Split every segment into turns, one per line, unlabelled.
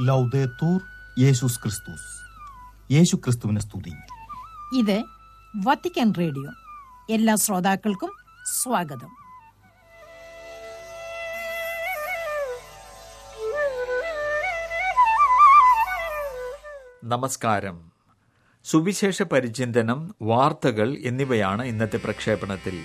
ലൗദേത്തൂർ യേശുസ് ക്രിസ്തുസ് യേശു ക്രിസ്തുവിനെ സ്തുതി
ഇത് വത്തിക്കാൻ റേഡിയോ എല്ലാ ശ്രോതാക്കൾക്കും സ്വാഗതം
നമസ്കാരം സുവിശേഷ പരിചിന്തനം വാർത്തകൾ എന്നിവയാണ് ഇന്നത്തെ പ്രക്ഷേപണത്തിൽ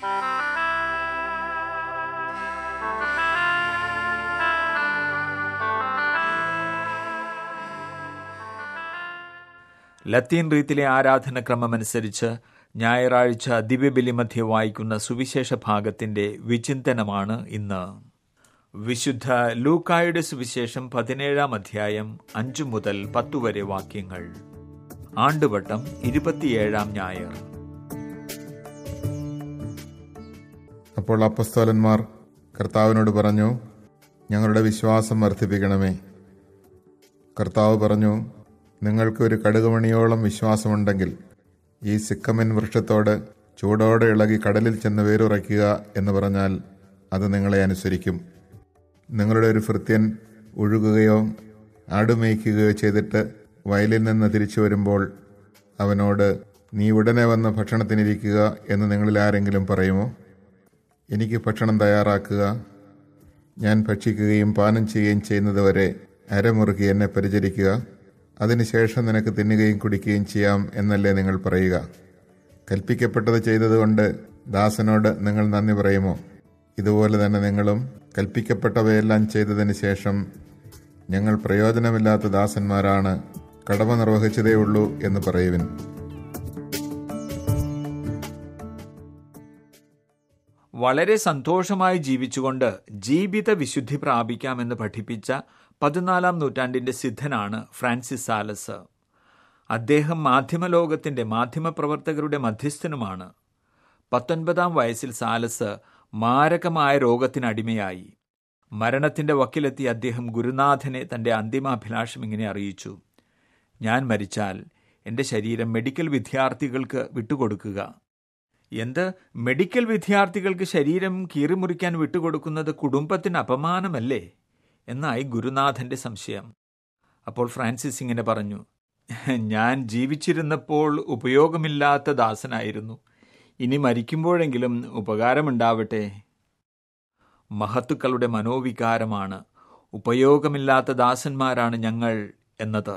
ലത്തീൻ റീത്തിലെ ആരാധനക്രമമനുസരിച്ച് ഞായറാഴ്ച ദിവ്യബലി മധ്യ വായിക്കുന്ന സുവിശേഷ ഭാഗത്തിന്റെ വിചിന്തനമാണ് ഇന്ന് വിശുദ്ധ ലൂക്കായുടെ സുവിശേഷം പതിനേഴാം അധ്യായം അഞ്ചു മുതൽ പത്തു വരെ വാക്യങ്ങൾ ആണ്ടുവട്ടം ഇരുപത്തിയേഴാം ഞായർ
അപ്പോൾ അപ്പസ്തോലന്മാർ കർത്താവിനോട് പറഞ്ഞു ഞങ്ങളുടെ വിശ്വാസം വർദ്ധിപ്പിക്കണമേ കർത്താവ് പറഞ്ഞു നിങ്ങൾക്ക് ഒരു കടുകുമണിയോളം വിശ്വാസമുണ്ടെങ്കിൽ ഈ സിക്കമിൻ വൃക്ഷത്തോട് ചൂടോടെ ഇളകി കടലിൽ ചെന്ന് വേരുറയ്ക്കുക എന്ന് പറഞ്ഞാൽ അത് നിങ്ങളെ അനുസരിക്കും നിങ്ങളുടെ ഒരു ഭൃത്യൻ ഒഴുകുകയോ ആടുമേയ്ക്കുകയോ ചെയ്തിട്ട് വയലിൽ നിന്ന് തിരിച്ചു വരുമ്പോൾ അവനോട് നീ ഉടനെ വന്ന് ഭക്ഷണത്തിനിരിക്കുക എന്ന് നിങ്ങളിൽ ആരെങ്കിലും പറയുമോ എനിക്ക് ഭക്ഷണം തയ്യാറാക്കുക ഞാൻ ഭക്ഷിക്കുകയും പാനം ചെയ്യുകയും ചെയ്യുന്നതുവരെ അരമുറുക്കി എന്നെ പരിചരിക്കുക അതിനുശേഷം നിനക്ക് തിന്നുകയും കുടിക്കുകയും ചെയ്യാം എന്നല്ലേ നിങ്ങൾ പറയുക കൽപ്പിക്കപ്പെട്ടത് ചെയ്തതുകൊണ്ട് ദാസനോട് നിങ്ങൾ നന്ദി പറയുമോ ഇതുപോലെ തന്നെ നിങ്ങളും കൽപ്പിക്കപ്പെട്ടവയെല്ലാം ചെയ്തതിന് ശേഷം ഞങ്ങൾ പ്രയോജനമില്ലാത്ത ദാസന്മാരാണ് കടമ നിർവഹിച്ചതേ ഉള്ളൂ എന്ന് പറയുവിൻ
വളരെ സന്തോഷമായി ജീവിച്ചുകൊണ്ട് ജീവിത വിശുദ്ധി പ്രാപിക്കാമെന്ന് പഠിപ്പിച്ച പതിനാലാം നൂറ്റാണ്ടിന്റെ സിദ്ധനാണ് ഫ്രാൻസിസ് സാലസ് അദ്ദേഹം മാധ്യമലോകത്തിന്റെ മാധ്യമപ്രവർത്തകരുടെ മധ്യസ്ഥനുമാണ് പത്തൊൻപതാം വയസ്സിൽ സാലസ് മാരകമായ രോഗത്തിനടിമയായി മരണത്തിന്റെ വക്കിലെത്തിയ അദ്ദേഹം ഗുരുനാഥനെ തന്റെ അന്തിമാഭിലാഷം ഇങ്ങനെ അറിയിച്ചു ഞാൻ മരിച്ചാൽ എന്റെ ശരീരം മെഡിക്കൽ വിദ്യാർത്ഥികൾക്ക് വിട്ടുകൊടുക്കുക എന്ത് മെഡിക്കൽ വിദ്യാർത്ഥികൾക്ക് ശരീരം കീറിമുറിക്കാൻ വിട്ടുകൊടുക്കുന്നത് കുടുംബത്തിന് അപമാനമല്ലേ എന്നായി ഗുരുനാഥന്റെ സംശയം അപ്പോൾ ഫ്രാൻസിസ് ഇങ്ങനെ പറഞ്ഞു ഞാൻ ജീവിച്ചിരുന്നപ്പോൾ ഉപയോഗമില്ലാത്ത ദാസനായിരുന്നു ഇനി മരിക്കുമ്പോഴെങ്കിലും ഉപകാരമുണ്ടാവട്ടെ മഹത്തുക്കളുടെ മനോവികാരമാണ് ഉപയോഗമില്ലാത്ത ദാസന്മാരാണ് ഞങ്ങൾ എന്നത്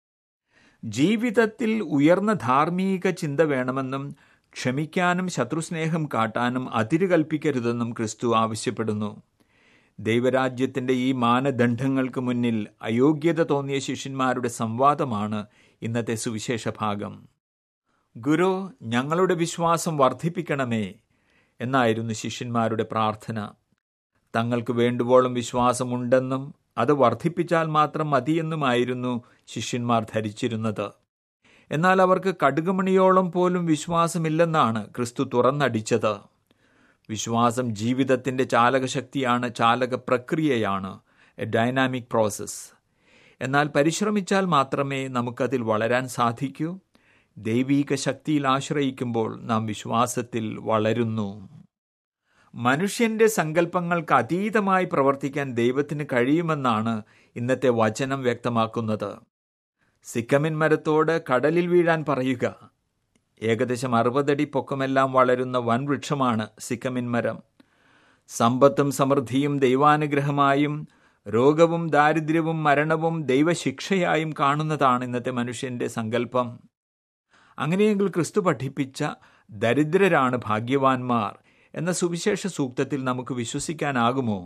ജീവിതത്തിൽ ഉയർന്ന ധാർമ്മിക ചിന്ത വേണമെന്നും ക്ഷമിക്കാനും ശത്രുസ്നേഹം കാട്ടാനും അതിര് കൽപ്പിക്കരുതെന്നും ക്രിസ്തു ആവശ്യപ്പെടുന്നു ദൈവരാജ്യത്തിന്റെ ഈ മാനദണ്ഡങ്ങൾക്ക് മുന്നിൽ അയോഗ്യത തോന്നിയ ശിഷ്യന്മാരുടെ സംവാദമാണ് ഇന്നത്തെ സുവിശേഷ ഭാഗം ഗുരു ഞങ്ങളുടെ വിശ്വാസം വർദ്ധിപ്പിക്കണമേ എന്നായിരുന്നു ശിഷ്യന്മാരുടെ പ്രാർത്ഥന തങ്ങൾക്ക് വേണ്ടുവോളം വിശ്വാസമുണ്ടെന്നും അത് വർദ്ധിപ്പിച്ചാൽ മാത്രം മതിയെന്നുമായിരുന്നു ശിഷ്യന്മാർ ധരിച്ചിരുന്നത് എന്നാൽ അവർക്ക് കടുകുമണിയോളം പോലും വിശ്വാസമില്ലെന്നാണ് ക്രിസ്തു തുറന്നടിച്ചത് വിശ്വാസം ജീവിതത്തിന്റെ ചാലകശക്തിയാണ് ചാലക പ്രക്രിയയാണ് എ ഡൈനാമിക് പ്രോസസ് എന്നാൽ പരിശ്രമിച്ചാൽ മാത്രമേ നമുക്കതിൽ വളരാൻ സാധിക്കൂ ദൈവീക ശക്തിയിൽ ആശ്രയിക്കുമ്പോൾ നാം വിശ്വാസത്തിൽ വളരുന്നു മനുഷ്യന്റെ സങ്കല്പങ്ങൾക്ക് അതീതമായി പ്രവർത്തിക്കാൻ ദൈവത്തിന് കഴിയുമെന്നാണ് ഇന്നത്തെ വചനം വ്യക്തമാക്കുന്നത് സിക്കമിൻ മരത്തോട് കടലിൽ വീഴാൻ പറയുക ഏകദേശം അറുപതടി പൊക്കമെല്ലാം വളരുന്ന വൻ വൃക്ഷമാണ് സിക്കമിൻ മരം സമ്പത്തും സമൃദ്ധിയും ദൈവാനുഗ്രഹമായും രോഗവും ദാരിദ്ര്യവും മരണവും ദൈവശിക്ഷയായും കാണുന്നതാണ് ഇന്നത്തെ മനുഷ്യന്റെ സങ്കല്പം അങ്ങനെയെങ്കിൽ ക്രിസ്തു പഠിപ്പിച്ച ദരിദ്രരാണ് ഭാഗ്യവാന്മാർ എന്ന സുവിശേഷ സൂക്തത്തിൽ നമുക്ക് വിശ്വസിക്കാനാകുമോ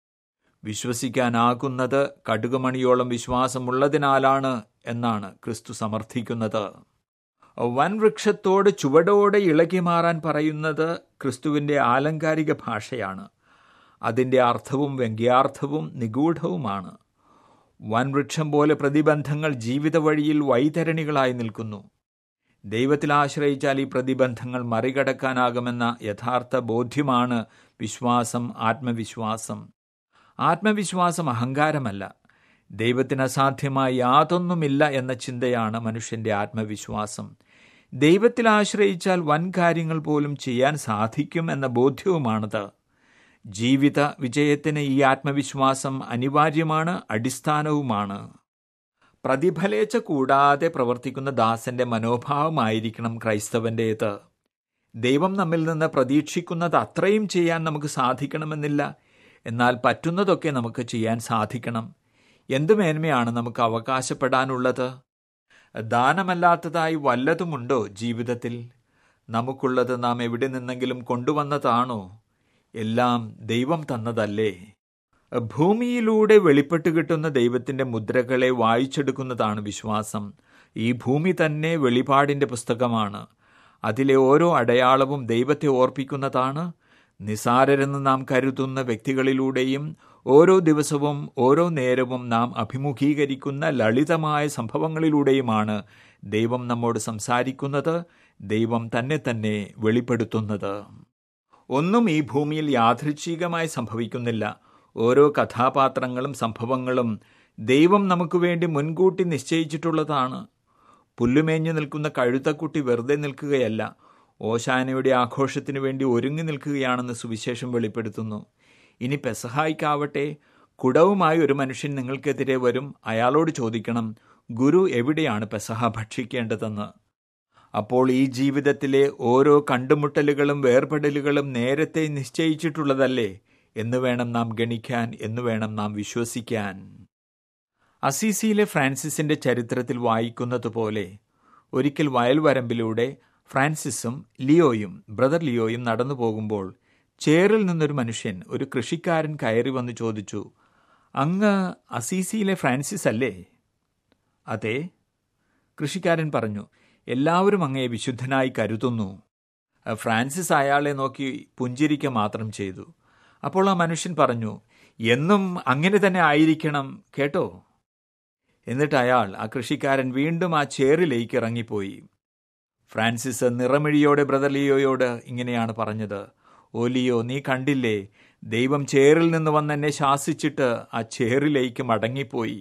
വിശ്വസിക്കാനാകുന്നത് കടുകുമണിയോളം വിശ്വാസമുള്ളതിനാലാണ് എന്നാണ് ക്രിസ്തു സമർത്ഥിക്കുന്നത് വൻ വൃക്ഷത്തോട് ചുവടോടെ ഇളകി മാറാൻ പറയുന്നത് ക്രിസ്തുവിന്റെ ആലങ്കാരിക ഭാഷയാണ് അതിൻ്റെ അർത്ഥവും വ്യംഗ്യാർത്ഥവും നിഗൂഢവുമാണ് വൻവൃക്ഷം പോലെ പ്രതിബന്ധങ്ങൾ ജീവിത വഴിയിൽ വൈതരണികളായി നിൽക്കുന്നു ദൈവത്തിൽ ആശ്രയിച്ചാൽ ഈ പ്രതിബന്ധങ്ങൾ മറികടക്കാനാകുമെന്ന യഥാർത്ഥ ബോധ്യമാണ് വിശ്വാസം ആത്മവിശ്വാസം ആത്മവിശ്വാസം അഹങ്കാരമല്ല ദൈവത്തിന് അസാധ്യമായി യാതൊന്നുമില്ല എന്ന ചിന്തയാണ് മനുഷ്യന്റെ ആത്മവിശ്വാസം ദൈവത്തിൽ ആശ്രയിച്ചാൽ വൻ കാര്യങ്ങൾ പോലും ചെയ്യാൻ സാധിക്കും എന്ന ബോധ്യവുമാണത് ജീവിത വിജയത്തിന് ഈ ആത്മവിശ്വാസം അനിവാര്യമാണ് അടിസ്ഥാനവുമാണ് പ്രതിഫലേച്ച കൂടാതെ പ്രവർത്തിക്കുന്ന ദാസന്റെ മനോഭാവമായിരിക്കണം ക്രൈസ്തവൻ്റേത് ദൈവം നമ്മിൽ നിന്ന് പ്രതീക്ഷിക്കുന്നത് അത്രയും ചെയ്യാൻ നമുക്ക് സാധിക്കണമെന്നില്ല എന്നാൽ പറ്റുന്നതൊക്കെ നമുക്ക് ചെയ്യാൻ സാധിക്കണം എന്ത് മേന്മയാണ് നമുക്ക് അവകാശപ്പെടാനുള്ളത് ദാനമല്ലാത്തതായി വല്ലതുമുണ്ടോ ജീവിതത്തിൽ നമുക്കുള്ളത് നാം എവിടെ നിന്നെങ്കിലും കൊണ്ടുവന്നതാണോ എല്ലാം ദൈവം തന്നതല്ലേ ഭൂമിയിലൂടെ വെളിപ്പെട്ട് കിട്ടുന്ന ദൈവത്തിന്റെ മുദ്രകളെ വായിച്ചെടുക്കുന്നതാണ് വിശ്വാസം ഈ ഭൂമി തന്നെ വെളിപാടിന്റെ പുസ്തകമാണ് അതിലെ ഓരോ അടയാളവും ദൈവത്തെ ഓർപ്പിക്കുന്നതാണ് നിസാരരെന്ന് നാം കരുതുന്ന വ്യക്തികളിലൂടെയും ഓരോ ദിവസവും ഓരോ നേരവും നാം അഭിമുഖീകരിക്കുന്ന ലളിതമായ സംഭവങ്ങളിലൂടെയുമാണ് ദൈവം നമ്മോട് സംസാരിക്കുന്നത് ദൈവം തന്നെ തന്നെ വെളിപ്പെടുത്തുന്നത് ഒന്നും ഈ ഭൂമിയിൽ യാദൃച്ഛികമായി സംഭവിക്കുന്നില്ല ഓരോ കഥാപാത്രങ്ങളും സംഭവങ്ങളും ദൈവം നമുക്ക് വേണ്ടി മുൻകൂട്ടി നിശ്ചയിച്ചിട്ടുള്ളതാണ് പുല്ലുമേഞ്ഞു നിൽക്കുന്ന കഴുത്തക്കുട്ടി വെറുതെ നിൽക്കുകയല്ല ഓശാനയുടെ ആഘോഷത്തിനു വേണ്ടി ഒരുങ്ങി നിൽക്കുകയാണെന്ന് സുവിശേഷം വെളിപ്പെടുത്തുന്നു ഇനി പെസഹായിക്കാവട്ടെ കുടവുമായി ഒരു മനുഷ്യൻ നിങ്ങൾക്കെതിരെ വരും അയാളോട് ചോദിക്കണം ഗുരു എവിടെയാണ് പെസഹ ഭക്ഷിക്കേണ്ടതെന്ന് അപ്പോൾ ഈ ജീവിതത്തിലെ ഓരോ കണ്ടുമുട്ടലുകളും വേർപെടലുകളും നേരത്തെ നിശ്ചയിച്ചിട്ടുള്ളതല്ലേ എന്ന് വേണം നാം ഗണിക്കാൻ എന്ന് വേണം നാം വിശ്വസിക്കാൻ അസീസിയിലെ ഫ്രാൻസിസിന്റെ ചരിത്രത്തിൽ വായിക്കുന്നത് പോലെ ഒരിക്കൽ വയൽവരമ്പിലൂടെ ഫ്രാൻസിസും ലിയോയും ബ്രദർ ലിയോയും നടന്നു പോകുമ്പോൾ ചേറിൽ നിന്നൊരു മനുഷ്യൻ ഒരു കൃഷിക്കാരൻ കയറി വന്ന് ചോദിച്ചു അങ്ങ് അസീസിയിലെ ഫ്രാൻസിസ് അല്ലേ അതെ കൃഷിക്കാരൻ പറഞ്ഞു എല്ലാവരും അങ്ങയെ വിശുദ്ധനായി കരുതുന്നു ഫ്രാൻസിസ് അയാളെ നോക്കി പുഞ്ചിരിക്ക മാത്രം ചെയ്തു അപ്പോൾ ആ മനുഷ്യൻ പറഞ്ഞു എന്നും അങ്ങനെ തന്നെ ആയിരിക്കണം കേട്ടോ എന്നിട്ട് അയാൾ ആ കൃഷിക്കാരൻ വീണ്ടും ആ ചേറിലേക്ക് ഇറങ്ങിപ്പോയി ഫ്രാൻസിസ് നിറമിഴിയോടെ ബ്രദർ ലിയോയോട് ഇങ്ങനെയാണ് പറഞ്ഞത് ഓ ലിയോ നീ കണ്ടില്ലേ ദൈവം ചേറിൽ നിന്ന് വന്നെന്നെ ശാസിച്ചിട്ട് ആ ചേറിലേക്ക് മടങ്ങിപ്പോയി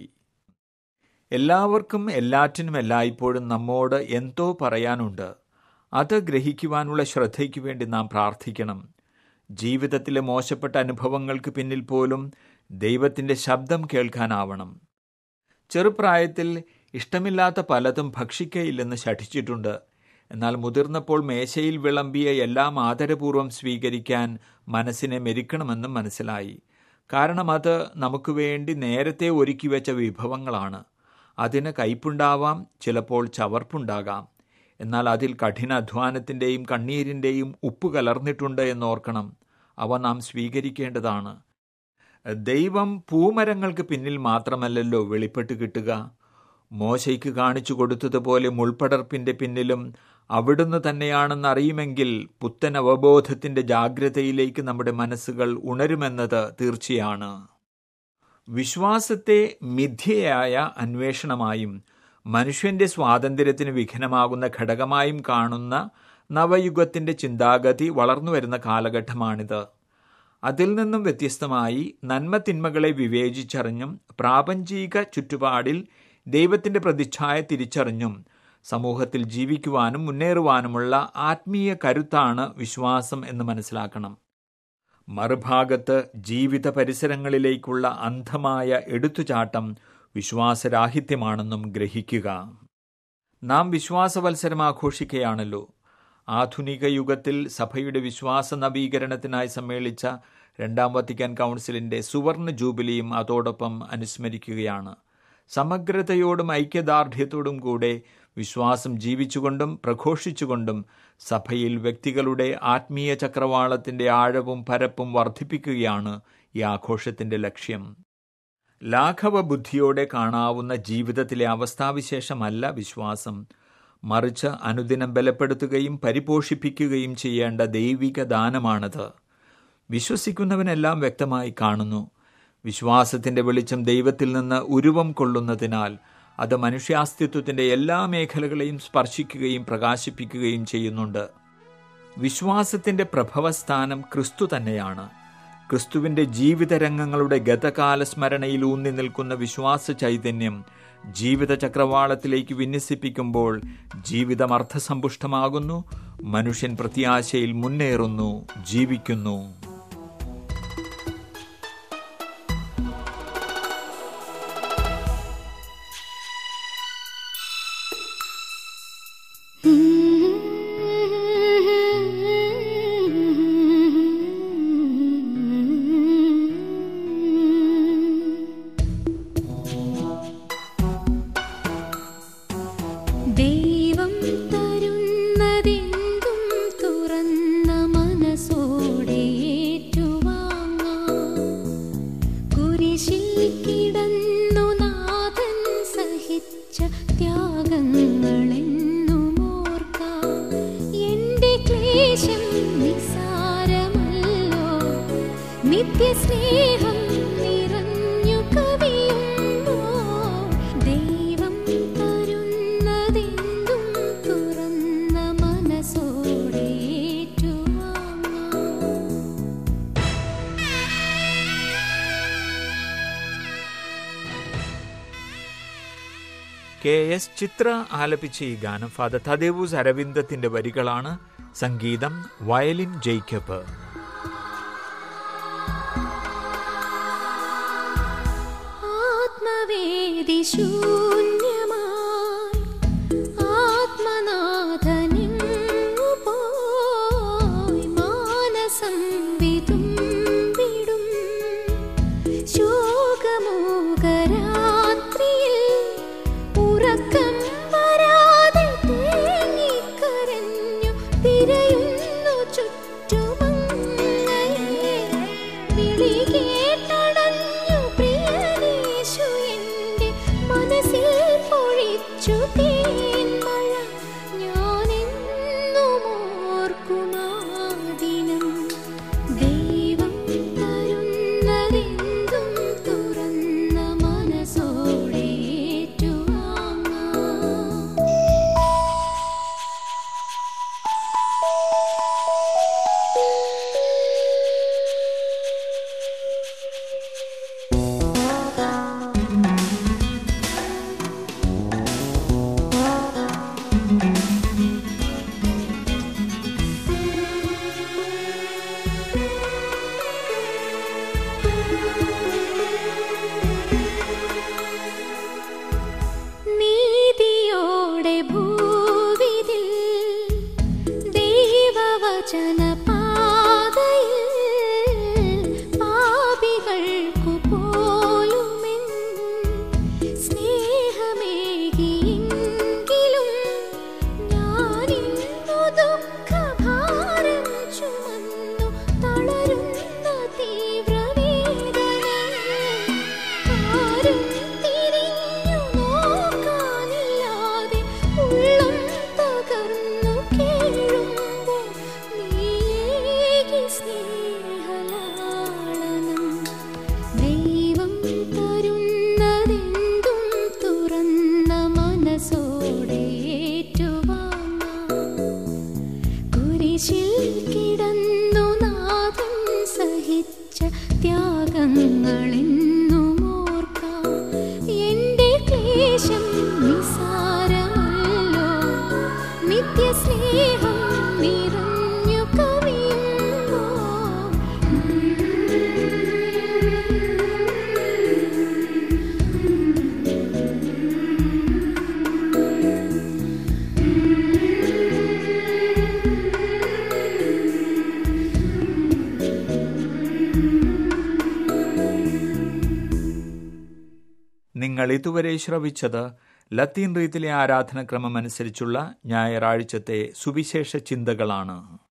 എല്ലാവർക്കും എല്ലാറ്റിനും എല്ലായ്പ്പോഴും നമ്മോട് എന്തോ പറയാനുണ്ട് അത് ഗ്രഹിക്കുവാനുള്ള ശ്രദ്ധയ്ക്ക് വേണ്ടി നാം പ്രാർത്ഥിക്കണം ജീവിതത്തിലെ മോശപ്പെട്ട അനുഭവങ്ങൾക്ക് പിന്നിൽ പോലും ദൈവത്തിൻ്റെ ശബ്ദം കേൾക്കാനാവണം ചെറുപ്രായത്തിൽ ഇഷ്ടമില്ലാത്ത പലതും ഭക്ഷിക്കയില്ലെന്ന് ശഠിച്ചിട്ടുണ്ട് എന്നാൽ മുതിർന്നപ്പോൾ മേശയിൽ വിളമ്പിയ എല്ലാം ആദരപൂർവ്വം സ്വീകരിക്കാൻ മനസ്സിനെ മെരുക്കണമെന്നും മനസ്സിലായി കാരണം അത് നമുക്ക് വേണ്ടി നേരത്തെ ഒരുക്കി വെച്ച വിഭവങ്ങളാണ് അതിന് കയ്പുണ്ടാവാം ചിലപ്പോൾ ചവർപ്പുണ്ടാകാം എന്നാൽ അതിൽ കഠിന അധ്വാനത്തിൻ്റെയും കണ്ണീരിൻ്റെയും ഉപ്പ് കലർന്നിട്ടുണ്ട് എന്നോർക്കണം അവ നാം സ്വീകരിക്കേണ്ടതാണ് ദൈവം പൂമരങ്ങൾക്ക് പിന്നിൽ മാത്രമല്ലല്ലോ വെളിപ്പെട്ട് കിട്ടുക മോശയ്ക്ക് കാണിച്ചു കൊടുത്തതുപോലെ മുൾപ്പടർപ്പിന്റെ പിന്നിലും അവിടുന്ന് തന്നെയാണെന്ന് അറിയുമെങ്കിൽ പുത്തൻ അവബോധത്തിന്റെ ജാഗ്രതയിലേക്ക് നമ്മുടെ മനസ്സുകൾ ഉണരുമെന്നത് തീർച്ചയാണ് വിശ്വാസത്തെ മിഥ്യയായ അന്വേഷണമായും മനുഷ്യന്റെ സ്വാതന്ത്ര്യത്തിന് വിഘ്നമാകുന്ന ഘടകമായും കാണുന്ന നവയുഗത്തിന്റെ ചിന്താഗതി വളർന്നു വരുന്ന കാലഘട്ടമാണിത് അതിൽ നിന്നും വ്യത്യസ്തമായി നന്മതിന്മകളെ വിവേചിച്ചറിഞ്ഞും പ്രാപഞ്ചിക ചുറ്റുപാടിൽ ദൈവത്തിന്റെ പ്രതിച്ഛായ തിരിച്ചറിഞ്ഞും സമൂഹത്തിൽ ജീവിക്കുവാനും മുന്നേറുവാനുമുള്ള ആത്മീയ കരുത്താണ് വിശ്വാസം എന്ന് മനസ്സിലാക്കണം മറുഭാഗത്ത് ജീവിത പരിസരങ്ങളിലേക്കുള്ള അന്ധമായ എടുത്തുചാട്ടം വിശ്വാസരാഹിത്യമാണെന്നും ഗ്രഹിക്കുക നാം വിശ്വാസവത്സരം ആഘോഷിക്കുകയാണല്ലോ ആധുനിക യുഗത്തിൽ സഭയുടെ വിശ്വാസ നവീകരണത്തിനായി സമ്മേളിച്ച രണ്ടാം വത്തിക്കാൻ കൗൺസിലിന്റെ സുവർണ ജൂബിലിയും അതോടൊപ്പം അനുസ്മരിക്കുകയാണ് സമഗ്രതയോടും ഐക്യദാർഢ്യത്തോടും കൂടെ വിശ്വാസം ജീവിച്ചുകൊണ്ടും പ്രഘോഷിച്ചുകൊണ്ടും സഭയിൽ വ്യക്തികളുടെ ആത്മീയ ചക്രവാളത്തിന്റെ ആഴവും പരപ്പും വർദ്ധിപ്പിക്കുകയാണ് ഈ ആഘോഷത്തിന്റെ ലക്ഷ്യം ലാഘവ ബുദ്ധിയോടെ കാണാവുന്ന ജീവിതത്തിലെ അവസ്ഥാവിശേഷമല്ല വിശ്വാസം മറിച്ച് അനുദിനം ബലപ്പെടുത്തുകയും പരിപോഷിപ്പിക്കുകയും ചെയ്യേണ്ട ദൈവിക ദാനമാണത് വിശ്വസിക്കുന്നവനെല്ലാം വ്യക്തമായി കാണുന്നു വിശ്വാസത്തിന്റെ വെളിച്ചം ദൈവത്തിൽ നിന്ന് ഉരുവം കൊള്ളുന്നതിനാൽ അത് മനുഷ്യാസ്തിത്വത്തിന്റെ എല്ലാ മേഖലകളെയും സ്പർശിക്കുകയും പ്രകാശിപ്പിക്കുകയും ചെയ്യുന്നുണ്ട് വിശ്വാസത്തിന്റെ പ്രഭവസ്ഥാനം ക്രിസ്തു തന്നെയാണ് ക്രിസ്തുവിന്റെ ജീവിതരംഗങ്ങളുടെ ഗതകാല സ്മരണയിൽ ഊന്നി നിൽക്കുന്ന വിശ്വാസ ചൈതന്യം ജീവിത ചക്രവാളത്തിലേക്ക് വിന്യസിപ്പിക്കുമ്പോൾ ജീവിതം അർത്ഥസമ്പുഷ്ടമാകുന്നു മനുഷ്യൻ പ്രത്യാശയിൽ മുന്നേറുന്നു ജീവിക്കുന്നു
നിത്യസ്നേഹം നിറഞ്ഞു കവിയുമ്പോ ദൈവം തരുന്നതെന്തും തുറന്ന മനസ്സോടെ ഏറ്റുവാങ്ങാം
കെ എസ് ചിത്ര ആലപിച്ച ഈ ഗാനം ഫാദർ തദേവൂസ് അരവിന്ദത്തിന്റെ വരികളാണ് സംഗീതം വയലിൻ ജേക്കബ്
ആത്മവേദി ശൂന്യമായി ആത്മനാഥനിങ്ങു പോയി മാനസം വിതുമ്പിടും ശോകമോകരാത്രിയിൽ ഉറക്കം വരാതെ തേങ്ങിക്കരഞ്ഞു തിരയുന്നു ചുറ്റുമങ്ങയെ വിളി കേട്ടടഞ്ഞു പ്രിയനീശു എന്റെ മനസ്സിൽ പൊഴിച്ചു തേന്മഴ ഞാനെന്നും ഓർക്കുമാ ദിനം ദൈവം തരുന്നതെന്തും തുറന്ന മനസ്സോടെ ഏറ്റുവാങ്ങാം നീതിയോടെ ഭൂവിതിൽ ദൈവവചന പാതയിൽ പാപികൾക്കു പോലുമെൻ സ്നേഹമേകിയെങ്കിലും ഞാനിന്നു ദുഃഖഭാരം ചുമന്നു തളരുന്ന തീവ്രവേദന ആരും തിരിഞ്ഞു നോക്കാനില്ലാതെ ഉള്ളം തകർന്നു കേഴുമ്പോൾ നീയേകി സ്നേഹലാളനം ദൈവം തരുന്നതെന്തും തുറന്ന മനസ്സോടെ ഏറ്റുവാങ്ങാം കുരിശിൽ കിടന്നു നാഥൻ സഹിച്ച ത്യാഗങ്ങളെന്നും ഓർക്കാം എന്റെ ക്ലേശം നിസാരമല്ലോ നിത്യസ്നേഹം നിറഞ്ഞു കവിയുമ്പോ
നിങ്ങൾ ഇതുവരെ ശ്രവിച്ചത് ലത്തീൻ റീതിയിലെ ആരാധനക്രമം അനുസരിച്ചുള്ള ഞായറാഴ്ചത്തെ സുവിശേഷ ചിന്തകളാണ്